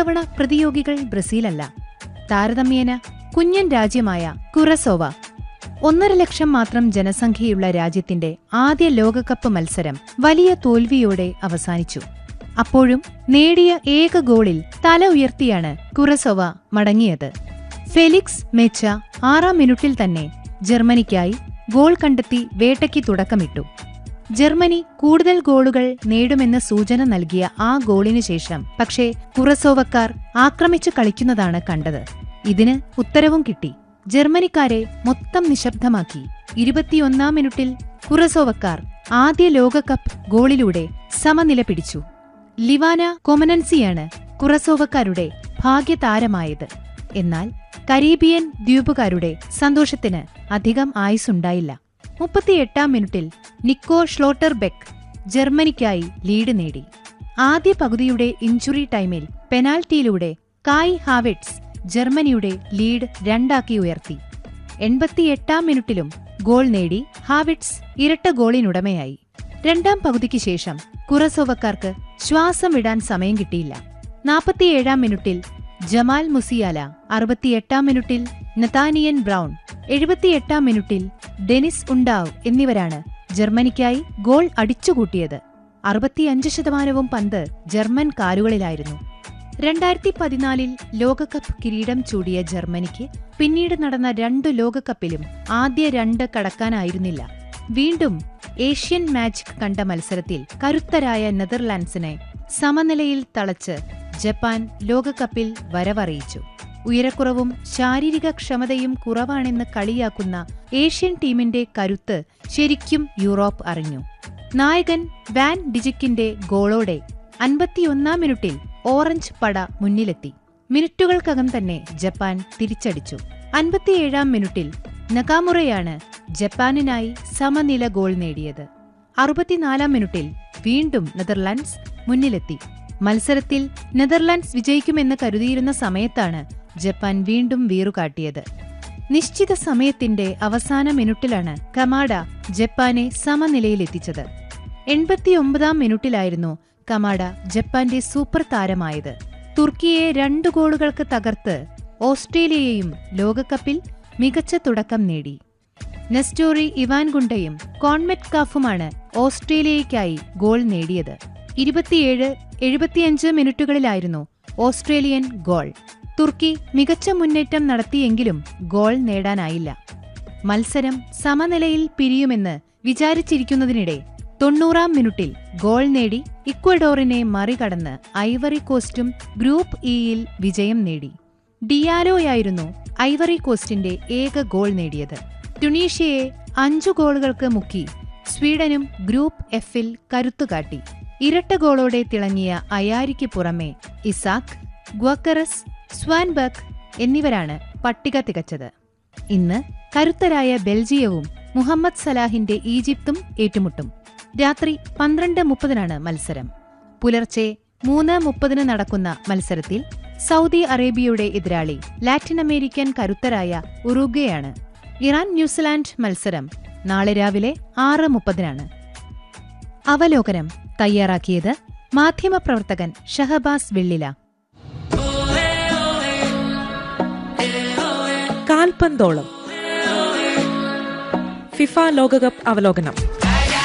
ഇത്തവണ പ്രതിയോഗികൾ ബ്രസീലല്ല താരതമ്യേന കുഞ്ഞൻ രാജ്യമായ കുറസോവ ഒന്നര ലക്ഷം മാത്രം ജനസംഖ്യയുള്ള രാജ്യത്തിന്റെ ആദ്യ ലോകകപ്പ് മത്സരം വലിയ തോൽവിയോടെ അവസാനിച്ചു അപ്പോഴും നേടിയ ഏക ഗോളിൽ തല ഉയർത്തിയാണ് കുറസോവ മടങ്ങിയത് ഫെലിക്സ് മെച്ച ആറാം മിനിറ്റിൽ തന്നെ ജർമ്മനിക്കായി ഗോൾ കണ്ടെത്തി വേട്ടയ്ക്ക് തുടക്കമിട്ടു ജർമ്മനി കൂടുതൽ ഗോളുകൾ നേടുമെന്ന സൂചന നൽകിയ ആ ഗോളിനു ശേഷം പക്ഷേ കുറസോവക്കാർ ആക്രമിച്ചു കളിക്കുന്നതാണ് കണ്ടത് ഇതിന് ഉത്തരവും കിട്ടി ജർമ്മനിക്കാരെ മൊത്തം നിശബ്ദമാക്കി ഇരുപത്തിയൊന്നാം മിനിറ്റിൽ കുറസോവക്കാർ ആദ്യ ലോകകപ്പ് ഗോളിലൂടെ സമനില പിടിച്ചു ലിവാന കൊമനൻസിയാണ് കുറസോവക്കാരുടെ ഭാഗ്യതാരമായത് എന്നാൽ കരീബിയൻ ദ്വീപുകാരുടെ സന്തോഷത്തിന് അധികം ആയുസുണ്ടായില്ല മുപ്പത്തിയെട്ടാം മിനിറ്റിൽ നിക്കോ ഷ്ലോട്ടർബെക്ക് ജർമ്മനിക്കായി ലീഡ് നേടി ആദ്യ പകുതിയുടെ ഇഞ്ചുറി ടൈമിൽ പെനാൽറ്റിയിലൂടെ കായ് ഹാവെറ്റ്സ് ജർമ്മനിയുടെ ലീഡ് രണ്ടാക്കി ഉയർത്തി എൺപത്തിയെട്ടാം മിനിറ്റിലും ഗോൾ നേടി ഹാവിറ്റ്സ് ഇരട്ട ഗോളിനുടമയായി രണ്ടാം പകുതിക്ക് ശേഷം കുറസോവക്കാർക്ക് ശ്വാസം വിടാൻ സമയം കിട്ടിയില്ല നാൽപ്പത്തിയേഴാം മിനിറ്റിൽ ജമാൽ മുസിയാല അറുപത്തിയെട്ടാം മിനിറ്റിൽ നതാനിയൻ ബ്രൗൺ എഴുപത്തിയെട്ടാം മിനിറ്റിൽ ഡെനിസ് ഉണ്ടാവ് എന്നിവരാണ് ജർമ്മനിക്കായി ഗോൾ അടിച്ചുകൂട്ടിയത് അറുപത്തിയഞ്ച് ശതമാനവും പന്ത് ജർമ്മൻ കാലുകളിലായിരുന്നു രണ്ടായിരത്തി പതിനാലിൽ ലോകകപ്പ് കിരീടം ചൂടിയ ജർമ്മനിക്ക് പിന്നീട് നടന്ന രണ്ട് ലോകകപ്പിലും ആദ്യ രണ്ട് കടക്കാനായിരുന്നില്ല വീണ്ടും ഏഷ്യൻ മാജിക് കണ്ട മത്സരത്തിൽ കരുത്തരായ നെതർലാൻഡ്സിനെ സമനിലയിൽ തളച്ച് ജപ്പാൻ ലോകകപ്പിൽ വരവറിയിച്ചു ഉയരക്കുറവും ശാരീരിക ക്ഷമതയും കുറവാണെന്ന് കളിയാക്കുന്ന ഏഷ്യൻ ടീമിന്റെ കരുത്ത് ശരിക്കും യൂറോപ്പ് അറിഞ്ഞു നായകൻ വാൻ ഡിജിക്കിന്റെ ഗോളോടെ അൻപത്തിയൊന്നാം മിനിറ്റിൽ ഓറഞ്ച് പട മുന്നിലെത്തി മിനിറ്റുകൾക്കകം തന്നെ ജപ്പാൻ തിരിച്ചടിച്ചു അൻപത്തിയേഴാം മിനിറ്റിൽ നകാമുറയാണ് ജപ്പാനിനായി സമനില ഗോൾ നേടിയത് അറുപത്തിനാലാം മിനിറ്റിൽ വീണ്ടും നെതർലാൻഡ്സ് മുന്നിലെത്തി മത്സരത്തിൽ നെതർലാൻഡ്സ് വിജയിക്കുമെന്ന് കരുതിയിരുന്ന സമയത്താണ് ജപ്പാൻ വീണ്ടും വീറുകാട്ടിയത് നിശ്ചിത സമയത്തിന്റെ അവസാന മിനിറ്റിലാണ് കമാഡ ജപ്പാനെ സമനിലയിലെത്തിച്ചത് എൺപത്തിയൊമ്പതാം മിനിറ്റിലായിരുന്നു കമാഡ ജപ്പാന്റെ സൂപ്പർ താരമായത് തുർക്കിയെ രണ്ടു ഗോളുകൾക്ക് തകർത്ത് ഓസ്ട്രേലിയയും ലോകകപ്പിൽ മികച്ച തുടക്കം നേടി നെസ്റ്റോറി ഇവാൻഗുണ്ടയും കോൺമെറ്റ് കാഫുമാണ് ഓസ്ട്രേലിയയ്ക്കായി ഗോൾ നേടിയത് ഇരുപത്തിയേഴ് എഴുപത്തിയഞ്ച് മിനിറ്റുകളിലായിരുന്നു ഓസ്ട്രേലിയൻ ഗോൾ തുർക്കി മികച്ച മുന്നേറ്റം നടത്തിയെങ്കിലും ഗോൾ നേടാനായില്ല മത്സരം സമനിലയിൽ പിരിയുമെന്ന് വിചാരിച്ചിരിക്കുന്നതിനിടെ തൊണ്ണൂറാം മിനിറ്റിൽ ഗോൾ നേടി ഇക്വഡോറിനെ മറികടന്ന് ഐവറി കോസ്റ്റും ഗ്രൂപ്പ് ഇയിൽ വിജയം നേടി ഡിയാലോയായിരുന്നു ഐവറി കോസ്റ്റിന്റെ ഏക ഗോൾ നേടിയത് ടുണീഷ്യയെ അഞ്ചു ഗോളുകൾക്ക് മുക്കി സ്വീഡനും ഗ്രൂപ്പ് എഫിൽ കരുത്തുകാട്ടി ഇരട്ട ഗോളോടെ തിളങ്ങിയ അയാരിക്ക് പുറമെ ഇസാക്ക് ഗ്വക്കറസ് സ്വാൻബർഗ് എന്നിവരാണ് പട്ടിക തികച്ചത് ഇന്ന് കരുത്തരായ ബെൽജിയവും മുഹമ്മദ് സലാഹിന്റെ ഈജിപ്തും ഏറ്റുമുട്ടും രാത്രി പന്ത്രണ്ട് മുപ്പതിനാണ് മത്സരം പുലർച്ചെ മൂന്ന് മുപ്പതിന് നടക്കുന്ന മത്സരത്തിൽ സൗദി അറേബ്യയുടെ എതിരാളി ലാറ്റിൻ അമേരിക്കൻ കരുത്തരായ ഉറുഗ്വയാണ് ഇറാൻ ന്യൂസിലാൻഡ് മത്സരം നാളെ രാവിലെ ആറ് മുപ്പതിനാണ് അവലോകനം തയ്യാറാക്കിയത് മാധ്യമപ്രവർത്തകൻ ഷഹബാസ് വെള്ളില കാൽപന്തോളം ഫിഫ ലോകകപ്പ് അവലോകനം